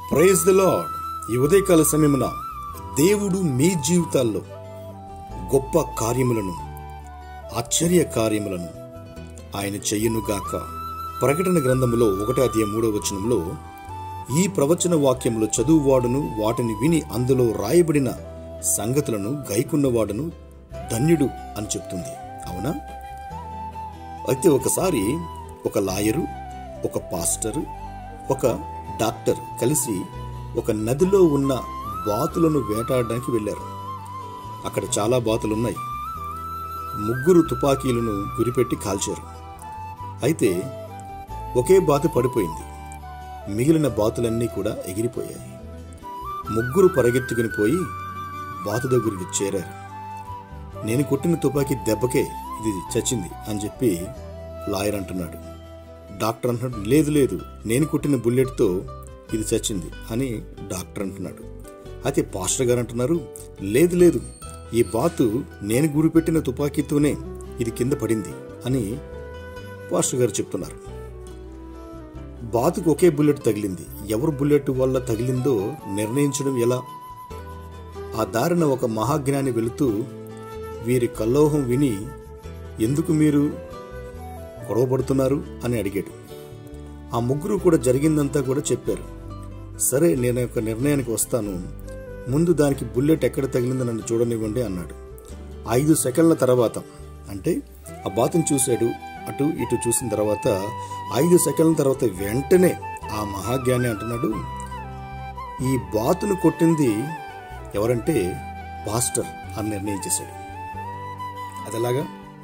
praise the lord ఈ ఉదయకాల సమయమున దేవుడు మీ జీవితాల్లో గొప్ప కార్యములను ఆశ్చర్య కార్యములను ఆయన చెయ్యునుగాక ప్రకటన గ్రంథములో ఒకటో అధ్యాయం మూడో వచనంలో ఈ ప్రవచన వాక్యములు చదువువాడును వాటిని విని అందులో రాయబడిన సంగతులను గైకున్నవాడును ధన్యుడు అని చెప్తుంది అవునా అయితే ఒకసారి ఒక లాయరు ఒక పాస్టరు ఒక డాక్టర్ కలిసి ఒక నదిలో ఉన్న బాతులను వేటాడడానికి వెళ్ళారు అక్కడ చాలా బాతులున్నాయి ముగ్గురు తుపాకీలను గురిపెట్టి కాల్చారు అయితే ఒకే బాతు పడిపోయింది మిగిలిన బాతులన్నీ కూడా ఎగిరిపోయాయి ముగ్గురు పరిగెత్తుకుని పోయి బాతు దగ్గరికి చేరారు నేను కొట్టిన తుపాకీ దెబ్బకే ఇది చచ్చింది అని చెప్పి లాయర్ అంటున్నాడు డాక్టర్ అంటున్నాడు లేదు లేదు నేను కొట్టిన బుల్లెట్తో ఇది చచ్చింది అని డాక్టర్ అంటున్నాడు అయితే పాస్టర్ గారు అంటున్నారు లేదు లేదు ఈ బాతు నేను గురిపెట్టిన తుపాకీతోనే ఇది కింద పడింది అని పాస్టర్ గారు చెప్తున్నారు బాతుకు ఒకే బుల్లెట్ తగిలింది ఎవరు బుల్లెట్ వల్ల తగిలిందో నిర్ణయించడం ఎలా ఆ దారిన ఒక మహాజ్ఞాని వెళుతూ వీరి కల్లోహం విని ఎందుకు మీరు గొడవపడుతున్నారు అని అడిగాడు ఆ ముగ్గురు కూడా జరిగిందంతా కూడా చెప్పారు సరే నేను ఒక నిర్ణయానికి వస్తాను ముందు దానికి బుల్లెట్ ఎక్కడ తగిలిందో నన్ను చూడనివ్వండి అన్నాడు ఐదు సెకండ్ల తర్వాత అంటే ఆ బాతుని చూశాడు అటు ఇటు చూసిన తర్వాత ఐదు సెకండ్ల తర్వాత వెంటనే ఆ మహాజ్ఞాని అంటున్నాడు ఈ బాతును కొట్టింది ఎవరంటే పాస్టర్ అని నిర్ణయం చేశాడు అదెలాగా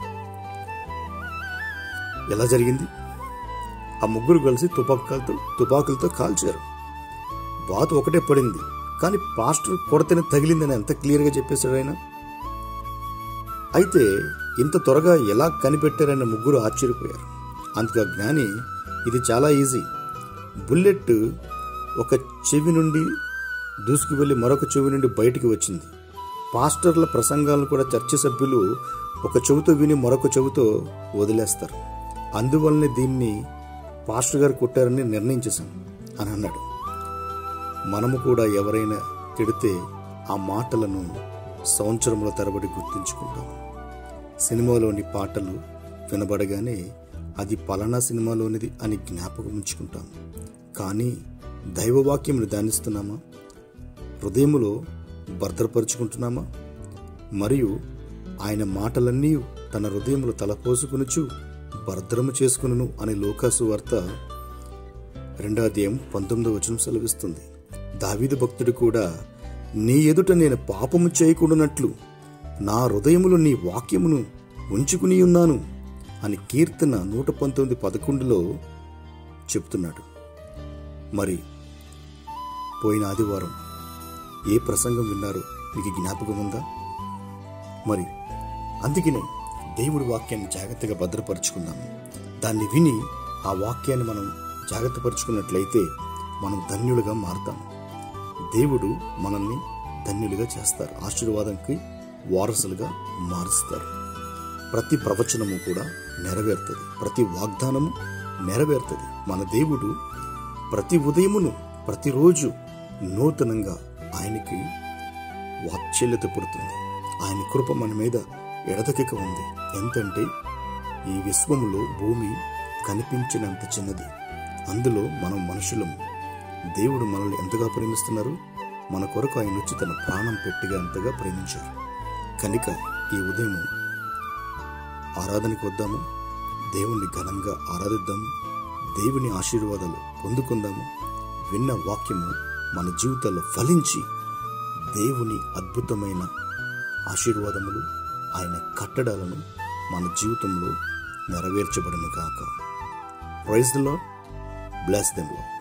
ఎలా జరిగింది ఆ ముగ్గురు కలిసి తుపాకులతో తుపాకులతో కాల్చారు బాతు ఒకటే పడింది కానీ పాస్టర్ కొడతనే తగిలిందని ఎంత క్లియర్గా చెప్పేశాడు ఆయన అయితే ఇంత త్వరగా ఎలా కనిపెట్టారని ముగ్గురు ఆశ్చర్యపోయారు అందుకు ఆ జ్ఞాని ఇది చాలా ఈజీ బుల్లెట్ ఒక చెవి నుండి దూసుకు వెళ్ళి మరొక చెవి నుండి బయటికి వచ్చింది పాస్టర్ల ప్రసంగాలను కూడా చర్చ సభ్యులు ఒక చెవితో విని మరొక చెవితో వదిలేస్తారు అందువల్లనే దీన్ని పాస్టర్ గారు కొట్టారని నిర్ణయించేశాం అని అన్నాడు మనము కూడా ఎవరైనా తిడితే ఆ మాటలను సంవత్సరంలో తరబడి గుర్తుంచుకుంటాం సినిమాలోని పాటలు వినబడగానే అది పలానా సినిమాలోనిది అని జ్ఞాపకం ఉంచుకుంటాం కానీ దైవవాక్యమును ధ్యానిస్తున్నామా హృదయములో భద్రపరుచుకుంటున్నామా మరియు ఆయన మాటలన్నీ తన హృదయములు తలపోసుకునుచు భద్రము చేసుకును అనే లోకాసు వార్త రెండో అధ్యాయం పంతొమ్మిదో వచనం సెలవిస్తుంది దావీదు భక్తుడు కూడా నీ ఎదుట నేను పాపము చేయకూడనట్లు నా హృదయములో నీ వాక్యమును ఉంచుకుని ఉన్నాను అని కీర్తన నూట పంతొమ్మిది పదకొండులో చెప్తున్నాడు మరి పోయిన ఆదివారం ఏ ప్రసంగం విన్నారో మీకు జ్ఞాపకం ఉందా మరి అందుకనే దేవుడి వాక్యాన్ని జాగ్రత్తగా భద్రపరుచుకుందాము దాన్ని విని ఆ వాక్యాన్ని మనం జాగ్రత్తపరుచుకున్నట్లయితే మనం ధన్యులుగా మారుతాం దేవుడు మనల్ని ధన్యులుగా చేస్తారు ఆశీర్వాదంకి వారసులుగా మారుస్తారు ప్రతి ప్రవచనము కూడా నెరవేరుతుంది ప్రతి వాగ్దానము నెరవేరుతుంది మన దేవుడు ప్రతి ఉదయమును ప్రతిరోజు నూతనంగా ఆయనకి వాత్సల్యత పుడుతుంది ఆయన కృప మన మీద ఎడతెగక ఉంది ఎంతంటే ఈ విశ్వములో భూమి కనిపించినంత చిన్నది అందులో మనం మనుషులం దేవుడు మనల్ని ఎంతగా ప్రేమిస్తున్నారు మన కొరకు ఆయన వచ్చి తన ప్రాణం పెట్టిగా అంతగా ప్రేమించారు కనుక ఈ ఉదయం ఆరాధనకు వద్దాము దేవుణ్ణి ఘనంగా ఆరాధిద్దాము దేవుని ఆశీర్వాదాలు పొందుకుందాము విన్న వాక్యము మన జీవితాల్లో ఫలించి దేవుని అద్భుతమైన ఆశీర్వాదములు ఆయన కట్టడాలను మన జీవితంలో నెరవేర్చబడను కాక praise the lord bless them lord